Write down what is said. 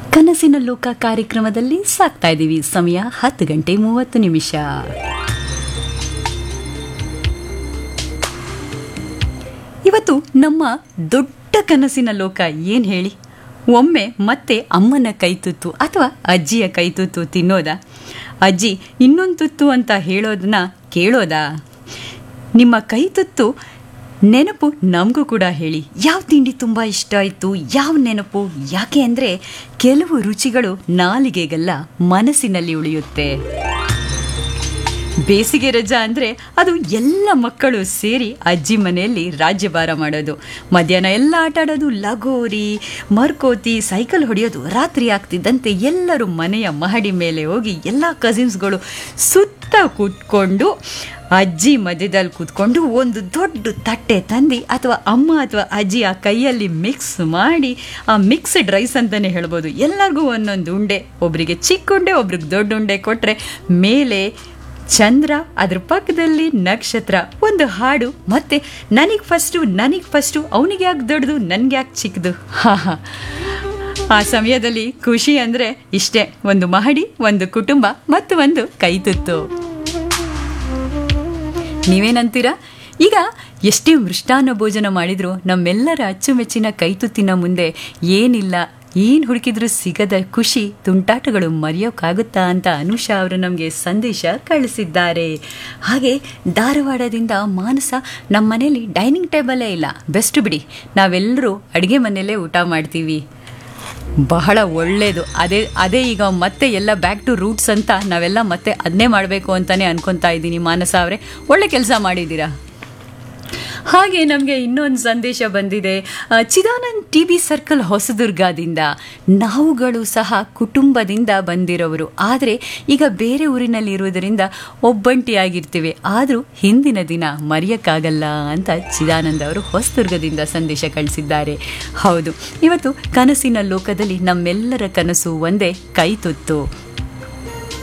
ಕನಸಿನ ಲೋಕ ಕಾರ್ಯಕ್ರಮದಲ್ಲಿ ಸಾಕ್ತಾ ಇದ್ದೀವಿ ಸಮಯ ಹತ್ತು ಗಂಟೆ ಮೂವತ್ತು ನಿಮಿಷ ಇವತ್ತು ನಮ್ಮ ದೊಡ್ಡ ಕನಸಿನ ಲೋಕ ಏನು ಹೇಳಿ ಒಮ್ಮೆ ಮತ್ತೆ ಅಮ್ಮನ ಕೈತುತ್ತು ಅಥವಾ ಅಜ್ಜಿಯ ಕೈತುತ್ತು ತಿನ್ನೋದಾ ಅಜ್ಜಿ ಇನ್ನೊಂದು ತುತ್ತು ಅಂತ ಹೇಳೋದನ್ನ ಕೇಳೋದಾ ನಿಮ್ಮ ಕೈತುತ್ತು ನೆನಪು ನಮಗೂ ಕೂಡ ಹೇಳಿ ಯಾವ ತಿಂಡಿ ತುಂಬ ಇಷ್ಟ ಆಯಿತು ಯಾವ ನೆನಪು ಯಾಕೆ ಅಂದರೆ ಕೆಲವು ರುಚಿಗಳು ನಾಲಿಗೆಗಲ್ಲ ಮನಸ್ಸಿನಲ್ಲಿ ಉಳಿಯುತ್ತೆ ಬೇಸಿಗೆ ರಜಾ ಅಂದರೆ ಅದು ಎಲ್ಲ ಮಕ್ಕಳು ಸೇರಿ ಅಜ್ಜಿ ಮನೆಯಲ್ಲಿ ರಾಜ್ಯಭಾರ ಮಾಡೋದು ಮಧ್ಯಾಹ್ನ ಎಲ್ಲ ಆಟ ಆಡೋದು ಲಗೋರಿ ಮರ್ಕೋತಿ ಸೈಕಲ್ ಹೊಡೆಯೋದು ರಾತ್ರಿ ಆಗ್ತಿದ್ದಂತೆ ಎಲ್ಲರೂ ಮನೆಯ ಮಹಡಿ ಮೇಲೆ ಹೋಗಿ ಎಲ್ಲ ಕಸಿನ್ಸ್ಗಳು ಸುತ್ತ ಕೂತ್ಕೊಂಡು ಅಜ್ಜಿ ಮಧ್ಯದಲ್ಲಿ ಕೂತ್ಕೊಂಡು ಒಂದು ದೊಡ್ಡ ತಟ್ಟೆ ತಂದು ಅಥವಾ ಅಮ್ಮ ಅಥವಾ ಅಜ್ಜಿ ಆ ಕೈಯಲ್ಲಿ ಮಿಕ್ಸ್ ಮಾಡಿ ಆ ಮಿಕ್ಸ್ಡ್ ರೈಸ್ ಅಂತಲೇ ಹೇಳ್ಬೋದು ಎಲ್ಲರಿಗೂ ಒಂದೊಂದು ಉಂಡೆ ಒಬ್ಬರಿಗೆ ಚಿಕ್ಕ ಉಂಡೆ ಒಬ್ರಿಗೆ ದೊಡ್ಡ ಉಂಡೆ ಕೊಟ್ಟರೆ ಮೇಲೆ ಚಂದ್ರ ಅದ್ರ ಪಕ್ಕದಲ್ಲಿ ನಕ್ಷತ್ರ ಒಂದು ಹಾಡು ಮತ್ತೆ ನನಗೆ ಫಸ್ಟು ನನಗೆ ಫಸ್ಟು ಅವನಿಗೆ ಯಾಕೆ ದೊಡ್ಡದು ನನಗೆ ಯಾಕೆ ಚಿಕ್ಕದು ಹಾ ಹಾ ಆ ಸಮಯದಲ್ಲಿ ಖುಷಿ ಅಂದರೆ ಇಷ್ಟೇ ಒಂದು ಮಹಡಿ ಒಂದು ಕುಟುಂಬ ಮತ್ತು ಒಂದು ಕೈತುತ್ತು ನೀವೇನಂತೀರಾ ಈಗ ಎಷ್ಟೇ ಮೃಷ್ಟಾನ್ನ ಭೋಜನ ಮಾಡಿದರೂ ನಮ್ಮೆಲ್ಲರ ಅಚ್ಚುಮೆಚ್ಚಿನ ಕೈತುತ್ತಿನ ಮುಂದೆ ಏನಿಲ್ಲ ಏನು ಹುಡುಕಿದ್ರೂ ಸಿಗದ ಖುಷಿ ತುಂಟಾಟಗಳು ಮರೆಯೋಕ್ಕಾಗುತ್ತಾ ಅಂತ ಅನುಷಾ ಅವರು ನಮಗೆ ಸಂದೇಶ ಕಳಿಸಿದ್ದಾರೆ ಹಾಗೆ ಧಾರವಾಡದಿಂದ ಮಾನಸ ನಮ್ಮ ಮನೇಲಿ ಡೈನಿಂಗ್ ಟೇಬಲೇ ಇಲ್ಲ ಬೆಸ್ಟ್ ಬಿಡಿ ನಾವೆಲ್ಲರೂ ಅಡುಗೆ ಮನೆಯಲ್ಲೇ ಊಟ ಮಾಡ್ತೀವಿ ಬಹಳ ಒಳ್ಳೆಯದು ಅದೇ ಅದೇ ಈಗ ಮತ್ತೆ ಎಲ್ಲ ಬ್ಯಾಕ್ ಟು ರೂಟ್ಸ್ ಅಂತ ನಾವೆಲ್ಲ ಮತ್ತೆ ಅದನ್ನೇ ಮಾಡಬೇಕು ಅಂತಲೇ ಅನ್ಕೊತಾ ಇದ್ದೀನಿ ಮಾನಸ ಅವರೇ ಒಳ್ಳೆ ಕೆಲಸ ಮಾಡಿದ್ದೀರಾ ಹಾಗೆ ನಮಗೆ ಇನ್ನೊಂದು ಸಂದೇಶ ಬಂದಿದೆ ಆ, ಚಿದಾನಂದ್ ಟಿ ಬಿ ಸರ್ಕಲ್ ಹೊಸದುರ್ಗದಿಂದ ನಾವುಗಳು ಸಹ ಕುಟುಂಬದಿಂದ ಬಂದಿರೋರು ಆದರೆ ಈಗ ಬೇರೆ ಊರಿನಲ್ಲಿ ಇರುವುದರಿಂದ ಒಬ್ಬಂಟಿಯಾಗಿರ್ತೀವಿ ಆದರೂ ಹಿಂದಿನ ದಿನ ಮರೆಯೋಕ್ಕಾಗಲ್ಲ ಅಂತ ಚಿದಾನಂದ್ ಅವರು ಹೊಸದುರ್ಗದಿಂದ ಸಂದೇಶ ಕಳಿಸಿದ್ದಾರೆ ಹೌದು ಇವತ್ತು ಕನಸಿನ ಲೋಕದಲ್ಲಿ ನಮ್ಮೆಲ್ಲರ ಕನಸು ಒಂದೇ ಕೈ ತುತ್ತು